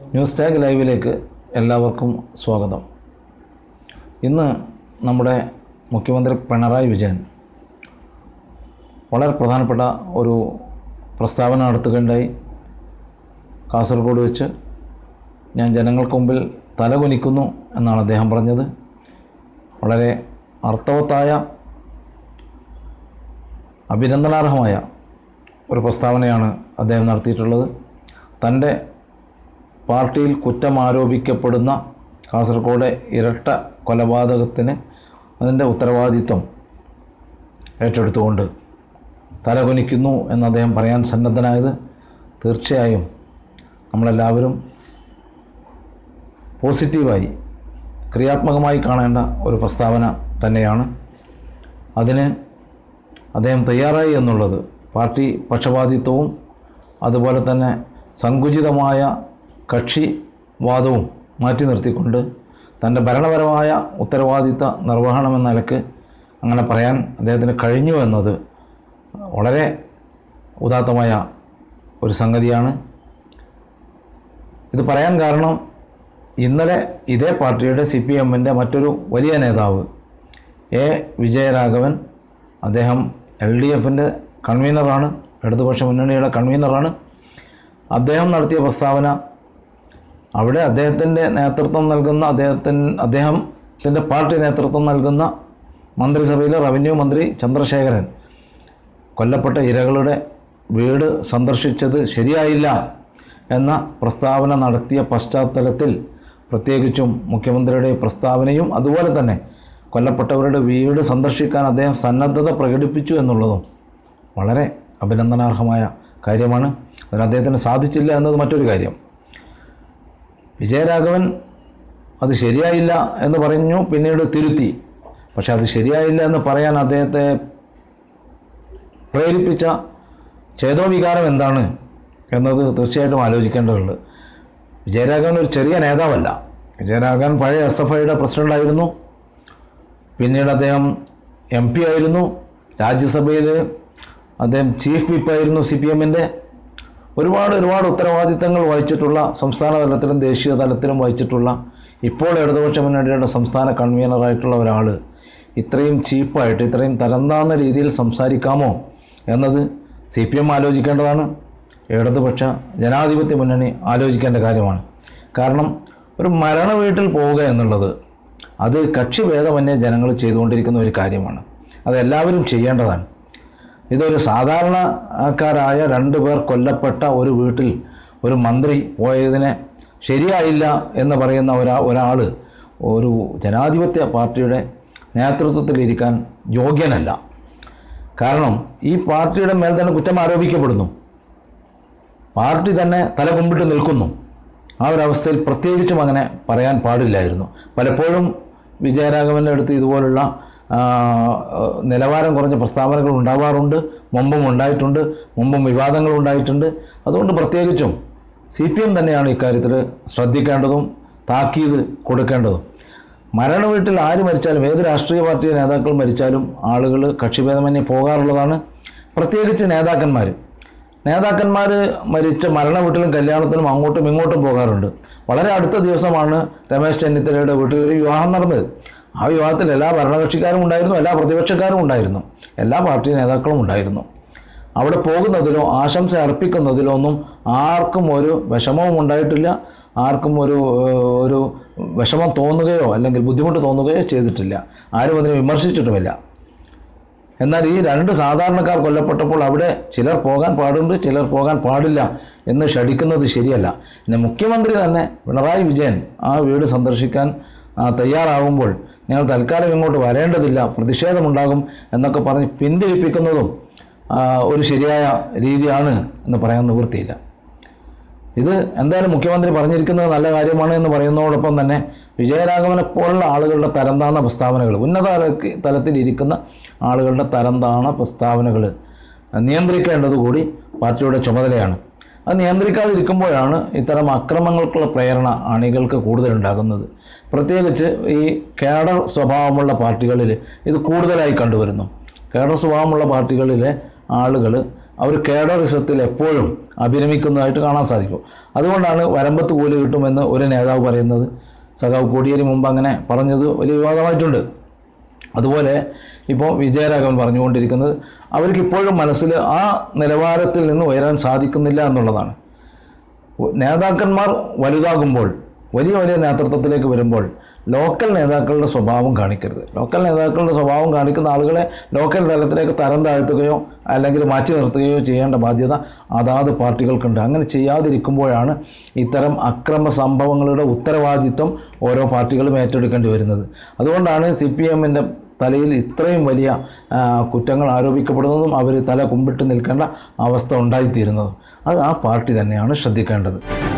news tag ലൈവിലേക്ക് എല്ലാവർക്കും സ്വാഗതം ഇന്ന് നമ്മുടെ മുഖ്യമന്ത്രി പിണറായി വിജയൻ വളരെ പ്രധാനപ്പെട്ട ഒരു പ്രസ്താവന നടത്തുകയുണ്ടായി കാസർഗോഡ് വെച്ച് ഞാൻ ജനങ്ങൾക്ക് മുമ്പിൽ തലകുനിക്കുന്നു എന്നാണ് അദ്ദേഹം പറഞ്ഞത് വളരെ അർത്ഥവത്തായ അഭിനന്ദനാർഹമായ ഒരു പ്രസ്താവനയാണ് അദ്ദേഹം നടത്തിയിട്ടുള്ളത് തൻ്റെ പാർട്ടിയിൽ കുറ്റം ആരോപിക്കപ്പെടുന്ന കാസർഗോഡ് ഇരട്ട കൊലപാതകത്തിന് അതിൻ്റെ ഉത്തരവാദിത്വം ഏറ്റെടുത്തുകൊണ്ട് തലകുനിക്കുന്നു എന്ന് അദ്ദേഹം പറയാൻ സന്നദ്ധനായത് തീർച്ചയായും നമ്മളെല്ലാവരും പോസിറ്റീവായി ക്രിയാത്മകമായി കാണേണ്ട ഒരു പ്രസ്താവന തന്നെയാണ് അതിന് അദ്ദേഹം തയ്യാറായി എന്നുള്ളത് പാർട്ടി പക്ഷപാതിത്വവും അതുപോലെ തന്നെ സങ്കുചിതമായ കക്ഷിവാദവും മാറ്റി നിർത്തിക്കൊണ്ട് തൻ്റെ ഭരണപരമായ ഉത്തരവാദിത്ത നിർവഹണം എന്ന നിലക്ക് അങ്ങനെ പറയാൻ അദ്ദേഹത്തിന് കഴിഞ്ഞു എന്നത് വളരെ ഉദാത്തമായ ഒരു സംഗതിയാണ് ഇത് പറയാൻ കാരണം ഇന്നലെ ഇതേ പാർട്ടിയുടെ സി പി എമ്മിൻ്റെ മറ്റൊരു വലിയ നേതാവ് എ വിജയരാഘവൻ അദ്ദേഹം എൽ ഡി എഫിൻ്റെ കൺവീനറാണ് ഇടതുപക്ഷ മുന്നണിയുടെ കൺവീനറാണ് അദ്ദേഹം നടത്തിയ പ്രസ്താവന അവിടെ അദ്ദേഹത്തിൻ്റെ നേതൃത്വം നൽകുന്ന അദ്ദേഹത്തിന് അദ്ദേഹത്തിൻ്റെ പാർട്ടി നേതൃത്വം നൽകുന്ന മന്ത്രിസഭയിലെ റവന്യൂ മന്ത്രി ചന്ദ്രശേഖരൻ കൊല്ലപ്പെട്ട ഇരകളുടെ വീട് സന്ദർശിച്ചത് ശരിയായില്ല എന്ന പ്രസ്താവന നടത്തിയ പശ്ചാത്തലത്തിൽ പ്രത്യേകിച്ചും മുഖ്യമന്ത്രിയുടെ പ്രസ്താവനയും അതുപോലെ തന്നെ കൊല്ലപ്പെട്ടവരുടെ വീട് സന്ദർശിക്കാൻ അദ്ദേഹം സന്നദ്ധത പ്രകടിപ്പിച്ചു എന്നുള്ളതും വളരെ അഭിനന്ദനാർഹമായ കാര്യമാണ് അതിന് അദ്ദേഹത്തിന് സാധിച്ചില്ല എന്നത് മറ്റൊരു കാര്യം വിജയരാഘവൻ അത് ശരിയായില്ല എന്ന് പറഞ്ഞു പിന്നീട് തിരുത്തി പക്ഷെ അത് ശരിയായില്ല എന്ന് പറയാൻ അദ്ദേഹത്തെ പ്രേരിപ്പിച്ച ചേതോവികാരം എന്താണ് എന്നത് തീർച്ചയായിട്ടും ആലോചിക്കേണ്ടതുണ്ട് വിജയരാഘവൻ ഒരു ചെറിയ നേതാവല്ല വിജയരാഘവൻ പഴയ എസ് എഫ് ഐയുടെ പ്രസിഡൻ്റായിരുന്നു പിന്നീട് അദ്ദേഹം എം പി ആയിരുന്നു രാജ്യസഭയിൽ അദ്ദേഹം ചീഫ് വിപ്പായിരുന്നു സി പി എമ്മിൻ്റെ ഒരുപാട് ഒരുപാട് ഉത്തരവാദിത്തങ്ങൾ വഹിച്ചിട്ടുള്ള സംസ്ഥാന തലത്തിലും ദേശീയ തലത്തിലും വഹിച്ചിട്ടുള്ള ഇപ്പോൾ ഇടതുപക്ഷ മുന്നണിയുടെ സംസ്ഥാന കൺവീനറായിട്ടുള്ള ഒരാൾ ഇത്രയും ചീപ്പായിട്ട് ഇത്രയും തരംതാന്ന രീതിയിൽ സംസാരിക്കാമോ എന്നത് സി പി എം ആലോചിക്കേണ്ടതാണ് ഇടതുപക്ഷ ജനാധിപത്യ മുന്നണി ആലോചിക്കേണ്ട കാര്യമാണ് കാരണം ഒരു മരണ വീട്ടിൽ പോവുക എന്നുള്ളത് അത് കക്ഷിഭേദമന്യേ ജനങ്ങൾ ചെയ്തുകൊണ്ടിരിക്കുന്ന ഒരു കാര്യമാണ് അത് എല്ലാവരും ചെയ്യേണ്ടതാണ് ഇതൊരു സാധാരണക്കാരായ രണ്ടു പേർ കൊല്ലപ്പെട്ട ഒരു വീട്ടിൽ ഒരു മന്ത്രി പോയതിനെ ശരിയായില്ല എന്ന് പറയുന്ന ഒരാ ഒരാൾ ഒരു ജനാധിപത്യ പാർട്ടിയുടെ നേതൃത്വത്തിലിരിക്കാൻ യോഗ്യനല്ല കാരണം ഈ പാർട്ടിയുടെ മേൽ തന്നെ കുറ്റം ആരോപിക്കപ്പെടുന്നു പാർട്ടി തന്നെ തല കുമ്പിട്ട് നിൽക്കുന്നു ആ ഒരവസ്ഥയിൽ പ്രത്യേകിച്ചും അങ്ങനെ പറയാൻ പാടില്ലായിരുന്നു പലപ്പോഴും വിജയരാഘവൻ്റെ അടുത്ത് ഇതുപോലുള്ള ആ, നിലവാരം കുറഞ്ഞ പ്രസ്താവനകൾ ഉണ്ടാവാറുണ്ട് മുമ്പും ഉണ്ടായിട്ടുണ്ട് മുമ്പും വിവാദങ്ങൾ ഉണ്ടായിട്ടുണ്ട് അതുകൊണ്ട് പ്രത്യേകിച്ചും സി പി എം തന്നെയാണ് ഇക്കാര്യത്തിൽ ശ്രദ്ധിക്കേണ്ടതും താക്കീത് കൊടുക്കേണ്ടതും മരണ വീട്ടിൽ ആര് മരിച്ചാലും ഏത് രാഷ്ട്രീയ പാർട്ടി നേതാക്കൾ മരിച്ചാലും ആളുകൾ കക്ഷിഭേദമന്യേ പോകാറുള്ളതാണ് പ്രത്യേകിച്ച് നേതാക്കന്മാർ നേതാക്കന്മാർ മരിച്ച മരണ വീട്ടിലും കല്യാണത്തിനും അങ്ങോട്ടും ഇങ്ങോട്ടും പോകാറുണ്ട് വളരെ അടുത്ത ദിവസമാണ് രമേശ് ചെന്നിത്തലയുടെ വീട്ടിൽ ഒരു വിവാഹം നടന്നത് ആ വിവാഹത്തിൽ എല്ലാ ഭരണകക്ഷിക്കാരും ഉണ്ടായിരുന്നു എല്ലാ പ്രതിപക്ഷക്കാരും ഉണ്ടായിരുന്നു എല്ലാ പാർട്ടി നേതാക്കളും ഉണ്ടായിരുന്നു അവിടെ പോകുന്നതിലോ ആശംസ അർപ്പിക്കുന്നതിലോ ഒന്നും ആർക്കും ഒരു വിഷമവും ഉണ്ടായിട്ടില്ല ആർക്കും ഒരു ഏഹ്, ഒരു വിഷമം തോന്നുകയോ അല്ലെങ്കിൽ ബുദ്ധിമുട്ട് തോന്നുകയോ ചെയ്തിട്ടില്ല ആരും അതിനെ വിമർശിച്ചിട്ടുമില്ല എന്നാൽ ഈ രണ്ട് സാധാരണക്കാർ കൊല്ലപ്പെട്ടപ്പോൾ അവിടെ ചിലർ പോകാൻ പാടുണ്ട് ചിലർ പോകാൻ പാടില്ല എന്ന് ഷടിക്കുന്നത് ശരിയല്ല പിന്നെ മുഖ്യമന്ത്രി തന്നെ പിണറായി വിജയൻ ആ വീട് സന്ദർശിക്കാൻ ആ, തയ്യാറാകുമ്പോൾ നിങ്ങൾ തൽക്കാലം ഇങ്ങോട്ട് വരേണ്ടതില്ല പ്രതിഷേധമുണ്ടാകും എന്നൊക്കെ പറഞ്ഞ് പിന്തിരിപ്പിക്കുന്നതും ആ, ഒരു ശരിയായ രീതിയാണ് എന്ന് പറയാൻ നിവൃത്തിയില്ല ഇത് എന്തായാലും മുഖ്യമന്ത്രി പറഞ്ഞിരിക്കുന്നത് നല്ല കാര്യമാണ് എന്ന് പറയുന്നതോടൊപ്പം തന്നെ വിജയരാഘവനെ പോലുള്ള ആളുകളുടെ തരംതാണ പ്രസ്താവനകൾ ഉന്നത തലക്ക് തലത്തിലിരിക്കുന്ന ആളുകളുടെ തരംതാണ പ്രസ്താവനകൾ നിയന്ത്രിക്കേണ്ടത് കൂടി പാർട്ടിയുടെ ചുമതലയാണ് അത് നിയന്ത്രിക്കാതിരിക്കുമ്പോഴാണ് ഇത്തരം അക്രമങ്ങൾക്കുള്ള പ്രേരണ അണികൾക്ക് കൂടുതലുണ്ടാകുന്നത് പ്രത്യേകിച്ച് ഈ കേഡർ സ്വഭാവമുള്ള പാർട്ടികളിൽ ഇത് കൂടുതലായി കണ്ടുവരുന്നു കേഡർ സ്വഭാവമുള്ള പാർട്ടികളിലെ ആളുകൾ അവർ കേഡറിസത്തിൽ എപ്പോഴും അഭിരമിക്കുന്നതായിട്ട് കാണാൻ സാധിക്കും അതുകൊണ്ടാണ് വരമ്പത്ത് കൂലി കിട്ടുമെന്ന് ഒരു നേതാവ് പറയുന്നത് സഖാവ് കോടിയേരി മുമ്പ് അങ്ങനെ പറഞ്ഞത് വലിയ വിവാദമായിട്ടുണ്ട് അതുപോലെ ഇപ്പോൾ വിജയരാഘവൻ പറഞ്ഞുകൊണ്ടിരിക്കുന്നത് അവർക്ക് ഇപ്പോഴും മനസ്സിൽ ആ നിലവാരത്തിൽ നിന്ന് ഉയരാൻ സാധിക്കുന്നില്ല എന്നുള്ളതാണ് നേതാക്കന്മാർ വലുതാകുമ്പോൾ വലിയ വലിയ നേതൃത്വത്തിലേക്ക് വരുമ്പോൾ ലോക്കൽ നേതാക്കളുടെ സ്വഭാവം കാണിക്കരുത് ലോക്കൽ നേതാക്കളുടെ സ്വഭാവം കാണിക്കുന്ന ആളുകളെ ലോക്കൽ തലത്തിലേക്ക് തരം താഴ്ത്തുകയോ അല്ലെങ്കിൽ മാറ്റി നിർത്തുകയോ ചെയ്യേണ്ട ബാധ്യത അതാത് പാർട്ടികൾക്കുണ്ട് അങ്ങനെ ചെയ്യാതിരിക്കുമ്പോഴാണ് ഇത്തരം അക്രമ സംഭവങ്ങളുടെ ഉത്തരവാദിത്വം ഓരോ പാർട്ടികളും ഏറ്റെടുക്കേണ്ടി വരുന്നത് അതുകൊണ്ടാണ് സി പി എമ്മിൻ്റെ തലയിൽ ഇത്രയും വലിയ ആ, കുറ്റങ്ങൾ ആരോപിക്കപ്പെടുന്നതും അവർ തല കുമ്പിട്ട് നിൽക്കേണ്ട അവസ്ഥ ഉണ്ടായിത്തീരുന്നതും അത് ആ പാർട്ടി തന്നെയാണ് ശ്രദ്ധിക്കേണ്ടത്